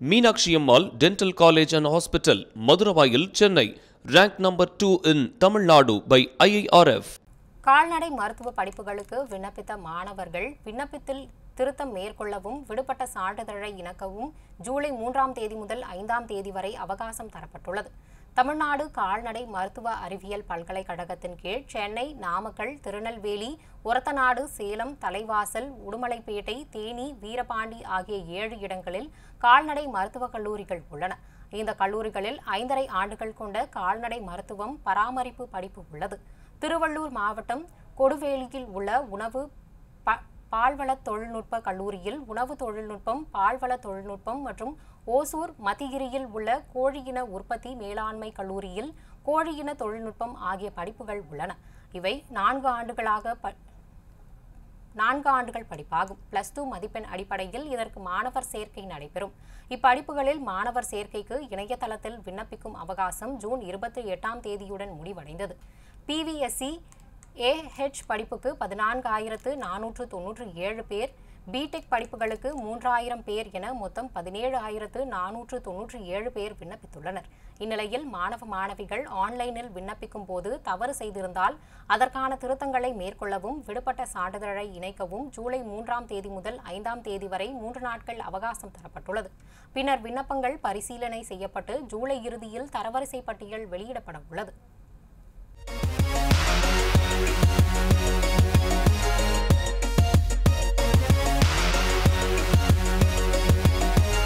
Meenakshi Ammal dental college and hospital Maduravoyal Chennai rank number two in Tamil Nadu by IIRF கால்நடை மருத்துவ படிப்புகளுக்கு விண்ணப்பித்த மாணவர்கள் விண்ணப்பத்தில் திருத்தம் மேற்கொள்ளவும் விடுபட்ட சான்றிதழை இணக்கவும் ஜூலை மூன்றாம் தேதி முதல் ஐந்தாம் தேதி வரை அவகாசம் தரப்பட்டுள்ளது தமிழ்நாடு கால்நடை மருத்துவ அறிவியல் பல்கலைக்கழகத்தின் கீழ் சென்னை நாமக்கல் திருநெல்வேலி ஒரத்தநாடு சேலம் தலைவாசல் உடுமலைப்பேட்டை தேனி வீரபாண்டி ஆகிய ஏழு இடங்களில் கால்நடை மருத்துவக் கல்லூரிகள் உள்ளன இந்த கல்லூரிகளில் ஐந்தரை ஆண்டுகள் கொண்ட கால்நடை மருத்துவம் பராமரிப்பு படிப்பு உள்ளது திருவள்ளூர் மாவட்டம் கொடுவேலியில் உள்ள உணவு ப பால்வள தொழில்நுட்ப கல்லூரியில் உணவு தொழில்நுட்பம் பால்வள தொழில்நுட்பம் மற்றும் ஓசூர் மத்திகிரியில் உள்ள கோழியின உற்பத்தி மேலாண்மை கல்லூரியில் கோழியின தொழில்நுட்பம் ஆகிய படிப்புகள் உள்ளன இவை நான்கு ஆண்டுகளாக ப நான்கு ஆண்டுகள் படிப்பாகும் பிளஸ் டூ மதிப்பெண் அடிப்படையில் இதற்கு மாணவர் சேர்க்கை நடைபெறும் இப்படிப்புகளில் மாணவர் சேர்க்கைக்கு இணையதளத்தில் விண்ணப்பிக்கும் அவகாசம் ஜூன் இருபத்தி எட்டாம் தேதியுடன் முடிவடைந்தது பிவிஎஸ்சி ஏஹெச் படிப்புக்கு பதினான்காயிரத்து நானூற்று தொன்னூற்று ஏழு பேர் பிடெக் படிப்புகளுக்கு மூன்றாயிரம் பேர் என மொத்தம் பதினேழு ஆயிரத்து நானூற்று தொன்னூற்றி ஏழு பேர் விண்ணப்பித்துள்ளனர் இந்நிலையில் மாணவ மாணவிகள் ஆன்லைனில் விண்ணப்பிக்கும் போது தவறு செய்திருந்தால் அதற்கான திருத்தங்களை மேற்கொள்ளவும் விடுபட்ட சான்றிதழை இணைக்கவும் ஜூலை மூன்றாம் தேதி முதல் ஐந்தாம் தேதி வரை மூன்று நாட்கள் அவகாசம் தரப்பட்டுள்ளது பின்னர் விண்ணப்பங்கள் பரிசீலனை செய்யப்பட்டு ஜூலை இறுதியில் தரவரிசை பட்டியல் வெளியிடப்பட உள்ளது